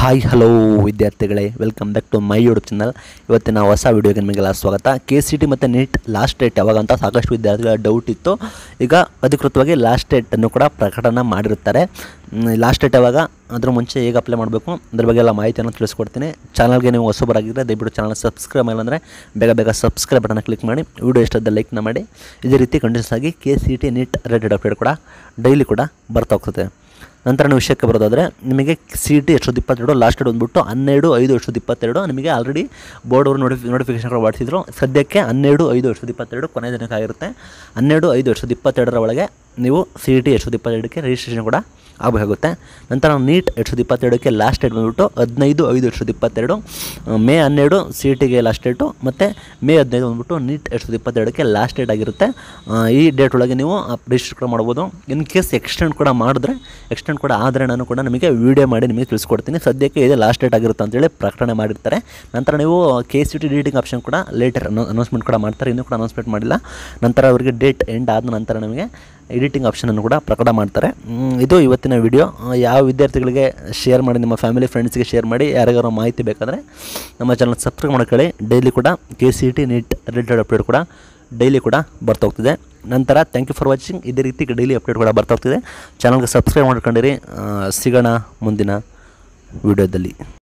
hi hello ವಿದ್ಯಾರ್ಥಿಗಳೇ welcome back to my YouTube channel ಇವತ್ತಿನ ಹೊಸ ವೀಡಿಯೋಗೆ ನಿಮಗೆಲ್ಲ ಸ್ವಾಗತ ಕೆ ಸಿ ಟಿ ಮತ್ತು ನೀಟ್ ಲಾಸ್ಟ್ ಡೇಟ್ ಯಾವಾಗ ಅಂತ ಸಾಕಷ್ಟು ವಿದ್ಯಾರ್ಥಿಗಳ ಡೌಟ್ ಇತ್ತು ಈಗ ಅಧಿಕೃತವಾಗಿ ಲಾಸ್ಟ್ ಡೇಟನ್ನು ಕೂಡ ಪ್ರಕಟಣೆ ಮಾಡಿರುತ್ತಾರೆ ಲಾಸ್ಟ್ ಡೇಟ್ ಯಾವಾಗ ಅದ್ರ ಮುಂಚೆ ಹೇಗೆ ಅಪ್ಲೈ ಮಾಡಬೇಕು ಅದ್ರ ಬಗ್ಗೆ ಎಲ್ಲ ಮಾಹಿತಿಯನ್ನು ತಿಳಿಸ್ಕೊಡ್ತೀನಿ ಚಾನಲ್ಗೆ ನೀವು ಹೊಸಬರಾಗಿದ್ದರೆ ದಯವಿಟ್ಟು ಚಾನಲ್ ಸಬ್ಸ್ಕ್ರೈಬ್ ಮಾಡಿಲ್ಲ ಅಂದರೆ ಬೇಗ ಬೇಗ ಸಬ್ಸ್ಕ್ರೈಬ್ ಬಟನ್ನ ಕ್ಲಿಕ್ ಮಾಡಿ ವಿಡಿಯೋ ಇಷ್ಟದ ಲೈಕ್ನ ಮಾಡಿ ಇದೇ ರೀತಿ ಕಂಟಿನ್ಯೂಸ್ ಆಗಿ K C T NEET related update ಕೂಡ ಡೈಲಿ ಕೂಡ ಬರ್ತಾ ಹೋಗ್ತದೆ ನಂತರ ನೀವು ವಿಷಯಕ್ಕೆ ಬರೋದಾದರೆ ನಿಮಗೆ ಸಿ ಟಿ ಎಷ್ಟು ಇಪ್ಪತ್ತೆರಡು ಲಾಸ್ಟ್ ಡೇಟ್ ಬಂದುಬಿಟ್ಟು ಹನ್ನೆರಡು ಐದು ಎಷ್ಟು ಇಪ್ಪತ್ತೆರಡು ನಿಮಗೆ ಆಲ್ರೆಡಿ ಬೋರ್ಡ್ ಅವರು ನೋಟಿಫಿ ನೋಟಿಫಿಕೇಶನ್ ಹೊಡಿಸಿದ್ರು ಸದ್ಯಕ್ಕೆ ಹನ್ನೆರಡು ಐದು ಎಷ್ಟು ಇಪ್ಪತ್ತೆರಡು ಕೊನೆಯ ದಿನಕ್ಕೆ ಆಗಿರುತ್ತೆ ಹನ್ನೆರಡು ಐದು ಎಷ್ಟು ಇಪ್ಪತ್ತೆರಡರ ಒಳಗೆ ನೀವು ಸಿ ಟಿ ಎಷ್ಟು ಇಪ್ಪತ್ತೆರಡಕ್ಕೆ ರಿಜಿಸ್ಟ್ರೇಷನ್ ಕೂಡ ಆಗಬೇಕಾಗುತ್ತೆ ನಂತರ ನೀಟ್ ಎರಡು ಸಾವಿರದ ಇಪ್ಪತ್ತೆರಡಕ್ಕೆ ಲಾಸ್ಟ್ ಡೇಟ್ ಬಂದುಬಿಟ್ಟು ಹದಿನೈದು ಐದು ಎರಡು ಸಾವಿರದ ಇಪ್ಪತ್ತೆರಡು ಆ, ಮೇ ಹನ್ನೆರಡು ಸಿ ಇ ಟಿಗೆ ಲಾಸ್ಟ್ ಡೇಟು ಮತ್ತು ಮೇ ಹದಿನೈದು ಬಂದುಬಿಟ್ಟು ನೀಟ್ ಎರಡು ಸಾವಿರದ ಇಪ್ಪತ್ತೆರಡಕ್ಕೆ ಲಾಸ್ಟ್ ಡೇಟ್ ಆಗಿರುತ್ತೆ ಆ, ಈ ಡೇಟ್ ಒಳಗೆ ನೀವು ರಿಜಿಸ್ಟರ್ ಕೂಡ ಮಾಡ್ಬೋದು ಇನ್ ಕೇಸ್ ಎಕ್ಸ್ಟೆಂಡ್ ಕೂಡ ಮಾಡಿದ್ರೆ ಎಕ್ಸ್ಟೆಂಡ್ ಕೂಡ ಆದರೆ ನಾನು ಕೂಡ ನಿಮಗೆ ವೀಡಿಯೋ ಮಾಡಿ ನಿಮಗೆ ತಿಳಿಸ್ಕೊಡ್ತೀನಿ ಸದ್ಯಕ್ಕೆ ಇದೇ ಲಾಸ್ಟ್ ಡೇಟ್ ಆಗಿರುತ್ತೆ ಅಂತೇಳಿ ಪ್ರಕಟಣೆ ಮಾಡಿರ್ತಾರೆ ನಂತರ ನೀವು K C T dating option ಕೂಡ ಲೇಟರ್ ಅನೌನ್ಸ್ಮೆಂಟ್ ಕೂಡ ಮಾಡ್ತಾರೆ ಇನ್ನೂ ಕೂಡ ಅನೌನ್ಸ್ಮೆಂಟ್ ಮಾಡಿಲ್ಲ ನಂತರ ಅವರಿಗೆ ಡೇಟ್ ಎಂಡ್ ಆದ ನಂತರ ನಿಮಗೆ ಎಡಿಟಿಂಗ್ ಆಪ್ಷನನ್ನು ಕೂಡ ಪ್ರಕಟ ಮಾಡ್ತಾರೆ ಮ್, ಇದು ಇವತ್ತಿನ ವಿಡಿಯೋ ಯಾವ ವಿದ್ಯಾರ್ಥಿಗಳಿಗೆ ಶೇರ್ ಮಾಡಿ ನಿಮ್ಮ ಫ್ಯಾಮಿಲಿ ಫ್ರೆಂಡ್ಸ್ಗೆ ಶೇರ್ ಮಾಡಿ ಯಾರಿಗಾರು ಮಾಹಿತಿ ಬೇಕಾದರೆ ನಮ್ಮ ಚಾನಲ್ ಸಬ್ಸ್ಕ್ರೈಬ್ ಮಾಡ್ಕೊಳ್ಳಿ ಡೈಲಿ ಕೂಡ K C T NEET related update ಕೂಡ ಡೈಲಿ ಕೂಡ ಬರ್ತಾ ಹೋಗ್ತಿದೆ ನಂತರ ಥ್ಯಾಂಕ್ ಯು ಫಾರ್ ವಾಚಿಂಗ್ ಇದೇ ರೀತಿ ಡೈಲಿ ಅಪ್ಡೇಟ್ ಕೂಡ ಬರ್ತಾ ಹೋಗ್ತಿದೆ ಚಾನಲ್ಗೆ ಸಬ್ಸ್ಕ್ರೈಬ್ ಮಾಡ್ಕೊಂಡಿರಿ ಆ, ಸಿಗೋಣ ಮುಂದಿನ ವಿಡಿಯೋದಲ್ಲಿ